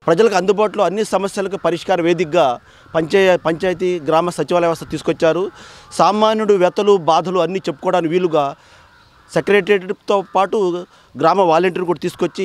ప్రజలకు అందుబాటులో అన్ని సమస్యలకు పరిష్కార వేదికగా పంచాయ పంచాయతీ గ్రామ సచివాలయ వ్యవస్థ తీసుకొచ్చారు సామాన్యుడు వ్యతలు బాధలు అన్నీ చెప్పుకోవడానికి వీలుగా సెక్రటేరియట్తో పాటు గ్రామ వాలంటీర్ కూడా తీసుకొచ్చి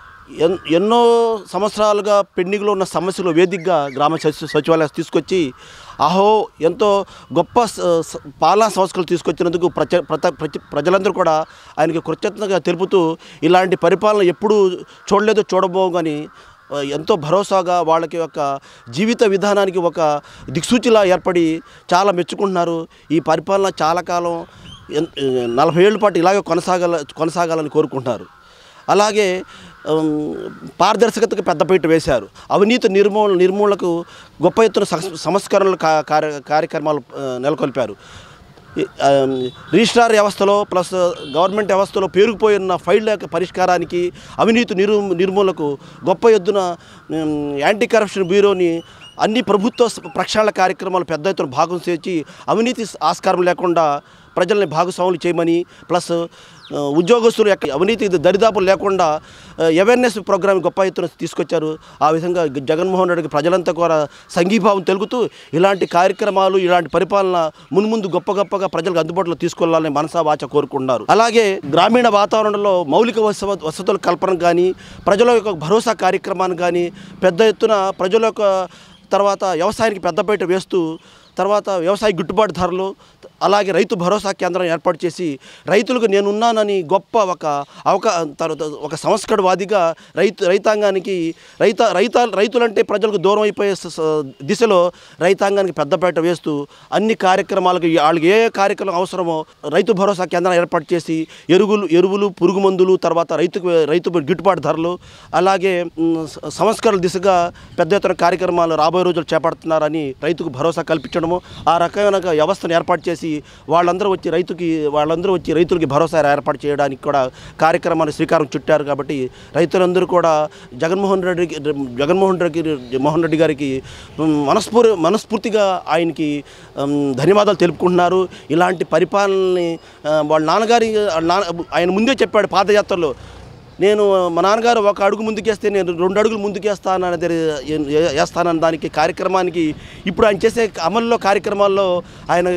ఎన్ ఎన్నో సంవత్సరాలుగా పెండింగ్లో ఉన్న సమస్యలు వేదికగా గ్రామ సచి సచివాలయం తీసుకొచ్చి అహో ఎంతో గొప్ప స- స- పాలనా సంస్కరణలు తీసుకొచ్చినందుకు ప్రజ ప్రత- ప్రతి- ప్రజలందరూ కూడా ఆయనకి కృతజ్ఞతగా తెలుపుతూ ఇలాంటి పరిపాలన ఎప్పుడూ చూడలేదు చూడబోవు కానీ ఆ, ఎంతో భరోసాగా వాళ్ళకి ఒక జీవిత విధానానికి ఒక దిక్సూచిలా ఏర్పడి చాలా మెచ్చుకుంటున్నారు ఈ పరిపాలన చాలా కాలం ఎన్- నలభై ఏళ్ళ పాటు ఇలాగే కొనసాగాల కొనసాగాలని కోరుకుంటున్నారు అలాగే ఉమ్, పారదర్శకతకు పెద్దపీట వేశారు అవినీతి నిర్మూలన నిర్మూలనకు గొప్ప ఎత్తున సంస్- సంస్కరణలు కా- కార్య కార్యక్రమాలు ఆ, నెలకొల్పారు ఈ, ఆ, రిజిస్ట్రార్ వ్యవస్థలో ప్లస్ గవర్నమెంట్ వ్యవస్థలో పేరుకుపోయిన ఫైళ్ళ యొక్క పరిష్కారానికి అవినీతి నిరు నిర్మూలనకు గొప్ప ఎత్తున ఉమ్, యాంటీ కరప్షన్ బ్యూరోని అన్ని ప్రభుత్వ స- ప్రక్షాళన కార్యక్రమాలు పెద్ద ఎత్తున భాగం చేర్చి అవినీతి ఆస్కారం లేకుండా ప్రజల్ని భాగస్వాములు చేయమని ప్లస్ ఆ, ఉద్యోగస్తులు యొక్క అవినీతి దరిదాపులు లేకుండా అవేర్నెస్ ప్రోగ్రామ్ గొప్ప ఎత్తున తీసుకొచ్చారు ఆ విధంగా జగన్మోహన్ రెడ్డికి ప్రజలంతా కూడా సంఘీభావం తెలుగుతూ ఇలాంటి కార్యక్రమాలు ఇలాంటి పరిపాలన మున్ముందు గొప్ప గొప్పగా ప్రజలకు అందుబాటులో తీసుకెళ్లాలని మనసా వాచ కోరుకుంటున్నారు అలాగే గ్రామీణ వాతావరణంలో మౌలిక వస- వసతుల కల్పన కానీ ప్రజల యొక్క భరోసా కార్యక్రమాన్ని కానీ పెద్ద ఎత్తున ప్రజల యొక్క తర్వాత వ్యవసాయానికి పెద్దపీట వేస్తూ తర్వాత వ్యవసాయ గిట్టుబాటు ధరలు అలాగే రైతు భరోసా కేంద్రం ఏర్పాటు చేసి రైతులకు నేనున్నానని గొప్ప ఒక అవకా తర్వాత ఒక సంస్కరణవాదిగా రైతు రైతాంగానికి రైత రైత రైతులంటే ప్రజలకు దూరం అయిపోయే స- స- దిశలో రైతాంగానికి పెద్దపేట వేస్తూ అన్ని కార్యక్రమాలకు వాళ్ళకి ఏ కార్యక్రమం అవసరమో రైతు భరోసా కేంద్రం ఏర్పాటు చేసి ఎరువులు ఎరువులు పురుగు మందులు తర్వాత రైతుకు రైతు గిట్టుబాటు ధరలు అలాగే మ్, స- సంస్కరణ దిశగా పెద్ద ఎత్తున కార్యక్రమాలు రాబోయే రోజులు చేపడుతున్నారని రైతుకు భరోసా కల్పించడము ఆ రకమైన వ్యవస్థను ఏర్పాటు చేసి వాళ్ళందరూ వచ్చి రైతుకి వాళ్ళందరూ వచ్చి రైతులకి భరోసా ఏర్పాటు చేయడానికి కూడా కార్యక్రమాన్ని శ్రీకారం చుట్టారు కాబట్టి రైతులందరూ కూడా జగన్మోహన్ రెడ్డి జగన్మోహన్ రెడ్డి మోహన్ రెడ్డి గారికి మ్, మనస్ఫూర్ మనస్ఫూర్తిగా ఆయనకి మ్, ధన్యవాదాలు తెలుపుకుంటున్నారు ఇలాంటి పరిపాలనని ఆ, వాళ్ళ నాన్నగారి వాళ్ళ నాన్న ఆయన ముందే చెప్పాడు పాదయాత్రలో నేను మా నాన్నగారు ఒక అడుగు ముందుకేస్తే నేను రెండు అడుగులు ముందుకేస్తానని వేస్తానని దానికి కార్యక్రమానికి ఇప్పుడు ఆయన చేసే అమల్లో కార్యక్రమాల్లో ఆయన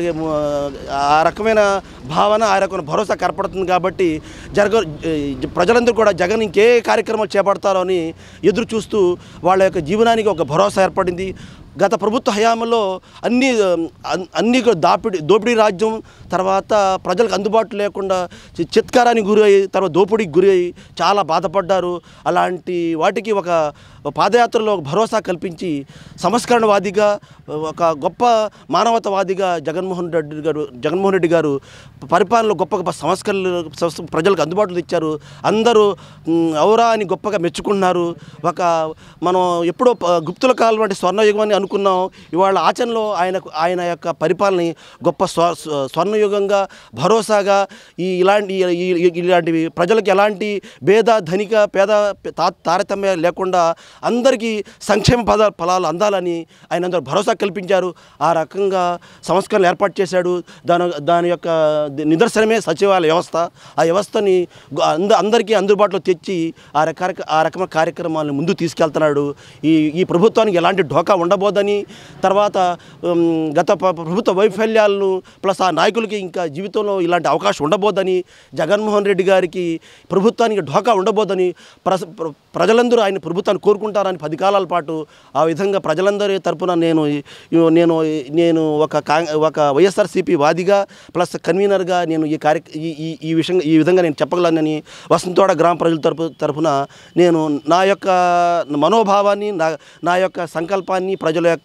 ఆ రకమైన భావన ఆ రకమైన భరోసా కనపడుతుంది కాబట్టి జరగ ప్రజలందరూ కూడా జగన్ ఇంకే కార్యక్రమాలు చేపడతారో అని ఎదురు చూస్తూ వాళ్ళ యొక్క జీవనానికి ఒక భరోసా ఏర్పడింది గత ప్రభుత్వ హయాంలో అన్ని అన్- అన్ని కూడా దాపిడి దోపిడీ రాజ్యం తర్వాత ప్రజలకు అందుబాటు లేకుండా చి- చిత్కారానికి గురి అయ్యి తర్వాత దోపిడీకి గురి అయ్యి చాలా బాధపడ్డారు అలాంటి వాటికి ఒక పాదయాత్రలో ఒక భరోసా కల్పించి సంస్కరణవాదిగా ఒక గొప్ప మానవతావాదిగా జగన్మోహన్ రెడ్డి గారు జగన్మోహన్ రెడ్డి గారు పరిపాలనలో గొప్ప గొప్ప సంస్కరణలు సంస్- ప్రజలకు అందుబాటులో ఇచ్చారు అందరూ మ్, ఔరా అని గొప్పగా మెచ్చుకున్నారు ఒక మనం ఎప్పుడో ప- గుప్తుల కాలం వంటి స్వర్ణయుగం అని అనుకున్నాం ఇవాళ ఆచరణలో ఆయనకు ఆయన యొక్క పరిపాలన గొప్ప స్వ స్వ- స్వర్ణయుగంగా భరోసాగా ఈ ఇలాంటి ఈ- ఈ- ఇలాంటివి ప్రజలకు ఎలాంటి భేద ధనిక పేద తా- తారతమ్య లేకుండా అందరికీ సంక్షేమ పద ఫలాలు అందాలని ఆయన అందరూ భరోసా కల్పించారు ఆ రకంగా సంస్కరణలు ఏర్పాటు చేశాడు దాని దాని యొక్క నిదర్శనమే సచివాలయ వ్యవస్థ ఆ వ్యవస్థని గు- అంద అందరికీ అందుబాటులో తెచ్చి ఆ రక ఆ రకమైన కార్యక్రమాలను ముందు తీసుకెళ్తున్నాడు ఈ ఈ ప్రభుత్వానికి ఎలాంటి ఢోకా ఉండబోదని తర్వాత ఉమ్, గత ప- ప్రభుత్వ వైఫల్యాలను ప్లస్ ఆ నాయకులకి ఇంకా జీవితంలో ఇలాంటి అవకాశం ఉండబోదని జగన్మోహన్ రెడ్డి గారికి ప్రభుత్వానికి ఢోకా ఉండబోదని ప్రజ ప్ర- ప్రజలందరూ ఆయన ప్రభుత్వాన్ని కోరుకుంటారని పది కాలాల పాటు ఆ విధంగా ప్రజలందరి తరపున నేను ఈ- నేను నేను ఒక కాంగ్ ఒక వైఎస్ఆర్సీపీ వాదిగా ప్లస్ కన్వీనర్గా నేను ఈ కార్య ఈ ఈ- ఈ విషయంగా ఈ విధంగా నేను చెప్పగలనని వసంతోడ గ్రామ ప్రజల తరపు తరపున నేను నా యొక్క మనోభావాన్ని నా నా యొక్క సంకల్పాన్ని ప్రజల యొక్క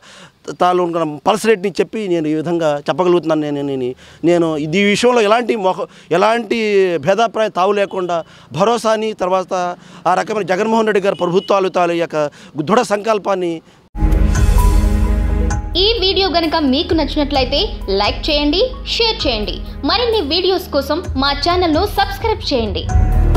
తాలూకు పల్స్ రేట్ని చెప్పి నేను ఈ విధంగా చెప్పగలుగుతున్నాను నేను నేను నేను ఇది ఈ విషయంలో ఎలాంటి మొహ ఎలాంటి భేదాభిప్రాయం తావు లేకుండా భరోసాని తర్వాత ఆ రకమైన జగన్మోహన్ రెడ్డి గారి ప్రభుత్వాలు తాలూ యొక్క దృఢ సంకల్పాన్ని ఈ వీడియో గనక మీకు నచ్చినట్లయితే లైక్ చేయండి షేర్ చేయండి మరిన్ని వీడియోస్ కోసం మా ఛానల్ను సబ్స్క్రైబ్ చేయండి